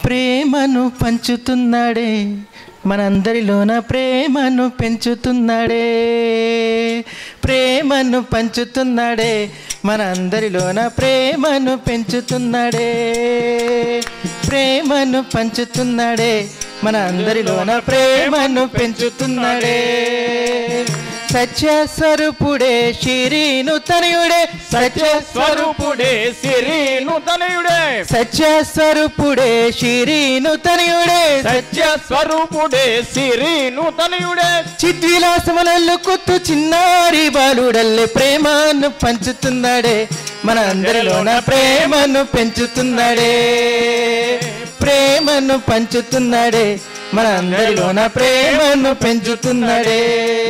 ప్రేమను పంచుతున్నాడే మనందరిలోన ప్రేమను పెంచుతున్నాడే ప్రేమను పంచుతున్నాడే మనందరిలోన ప్రేమను పెంచుతున్నాడే ప్రేమను పంచుతున్నాడే మన అందరిలోన ప్రేమను పెంచుతున్నాడే సత్యస్వరూపుడే శిరీను తనయుడే సత్యస్వరూపుడే సిరీను తనయుడే సత్యస్వరూపుడే శిరీను తనయుడే సత్యస్వరూపుడే సిరీను తనయుడే చిద్విలాసములలో కొత్తు చిన్నారి బాలుడల్లే ప్రేమను పంచుతున్నాడే మన అందరిలోన ప్రేమను పెంచుతున్నాడే ప్రేమను పంచుతున్నాడే మన అందరిలోన ప్రేమను పెంచుతున్నాడే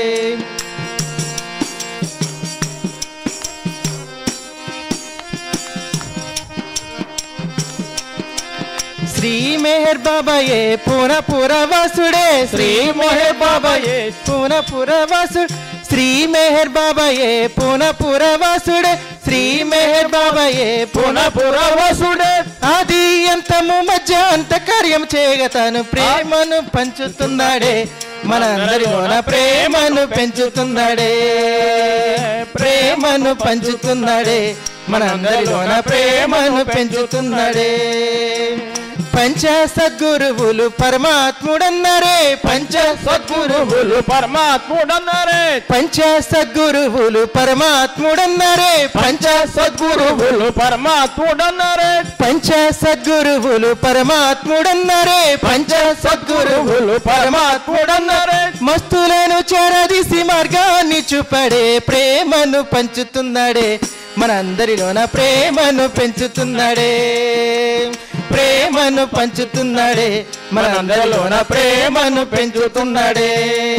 శ్రీ మెహర్ బాబాయే పూన పురవాసుడే శ్రీ మెహర్ బాబాయే పూన పురవాసుడు శ్రీ మెహర్ బాబాయే పూన పురవాసుడే శ్రీ మెహర్ బాబాయే పూన పునపురవసుడే ఆది అంతము మధ్య అంత కార్యం చేయగతాను ప్రేమను పంచుతున్నాడే మన అందరిలోన ప్రేమను పెంచుతున్నాడే ప్రేమను పంచుతున్నాడే మన అందరిలోన ప్రేమను పెంచుతున్నాడే పంచ సద్గురువులు పరమాత్ముడన్నారే పంచ సద్గురువులు సద్గురువులు పరమాత్ముడన్నారే పంచ సద్గురువులు పరమాత్ముడన్నారే పంచ సద్గురువులు సద్గురువులు పరమాత్ముడన్నారే పంచ సద్గురువులు పరమాత్ముడన్నారే పంచ సద్గురువులు పరమాత్ముడన్నారే మస్తులను చేరదీసి మార్గాన్ని చూపడే ప్రేమను పంచుతున్నాడే మనందరిలోన ప్రేమను పెంచుతున్నాడే ప్రేమను పంచుతున్నాడే మనందరిలోన ప్రేమను పెంచుతున్నాడే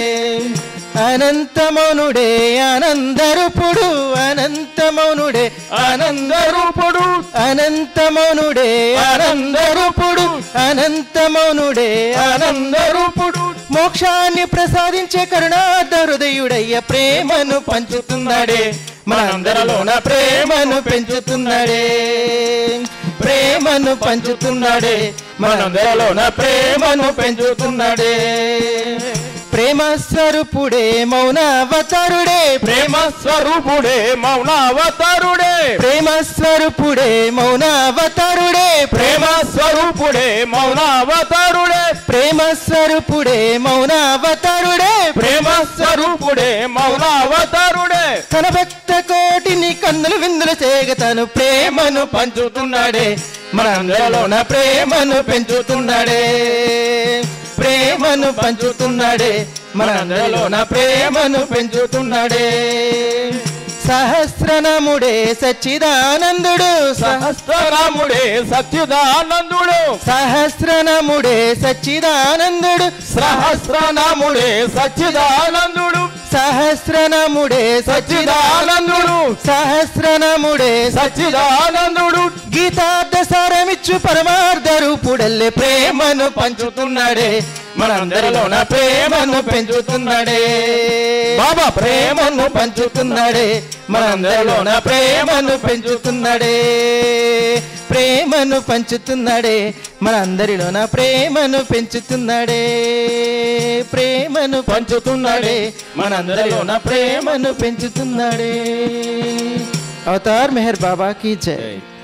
అనంతమౌనుడే ఆనందరూపుడు అనంతమౌనుడే ఆనందరూపుడు అనంతమౌనుడే ఆనందరూపుడు అనంతమౌనుడే ఆనందరూపుడు మోక్షాన్ని ప్రసాదించే కరుణార్థ హృదయుడయ్య ప్రేమను పంచుతున్నాడే మనందరిలోన ప్రేమను పెంచుతున్నాడే ప్రేమను పంచుతున్నాడే మనందరిలోన ప్రేమను పెంచుతున్నాడే ప్రేమ స్వరూపుడే మౌనావతారుడే ప్రేమ స్వరూపుడే మౌనావతారుడే ప్రేమ స్వరూపుడే మౌనావతారుడే ప్రేమ స్వరూపుడే మౌనావతారుడే ప్రేమ స్వరూపుడే మౌనావతారుడే ప్రేమ స్వరూపుడే మౌనావతారుడే తన భక్త కోటిని కన్నులు విందులు చేయగతను ప్రేమను పంచుతున్నాడే మనందరిలోన ప్రేమను పెంచుతున్నాడే ప్రేమను పంచుతున్నాడే మనందరిలోన ప్రేమను పెంచుతున్నాడే సహస్రనముడే సచ్చిదానందుడు సహస్రరాముడే సచ్చిదానందుడు సహస్రనముడే సచ్చిదానందుడు సహస్రనాముడే సచ్చిదానందుడు సహస్రనముడే సచ్చిదానందుడు సహస్రనముడే సచ్చిదానందుడు గీతార్థ సారమిచ్చు పరమార్థ రూపుడల్లే ప్రేమను పంచుతున్నాడే మనందరిలోన ప్రేమను పెంచుతున్నాడే బాబా ప్రేమను పంచుతున్నాడే మనందరిలోన ప్రేమను పెంచుతున్నాడే ప్రేమను పంచుతున్నాడే మనందరిలోన ప్రేమను పెంచుతున్నాడే ప్రేమను పంచుతున్నాడే మనందరిలోన ప్రేమను పెంచుతున్నాడే అవతార్ మెహర్ బాబా కీ జై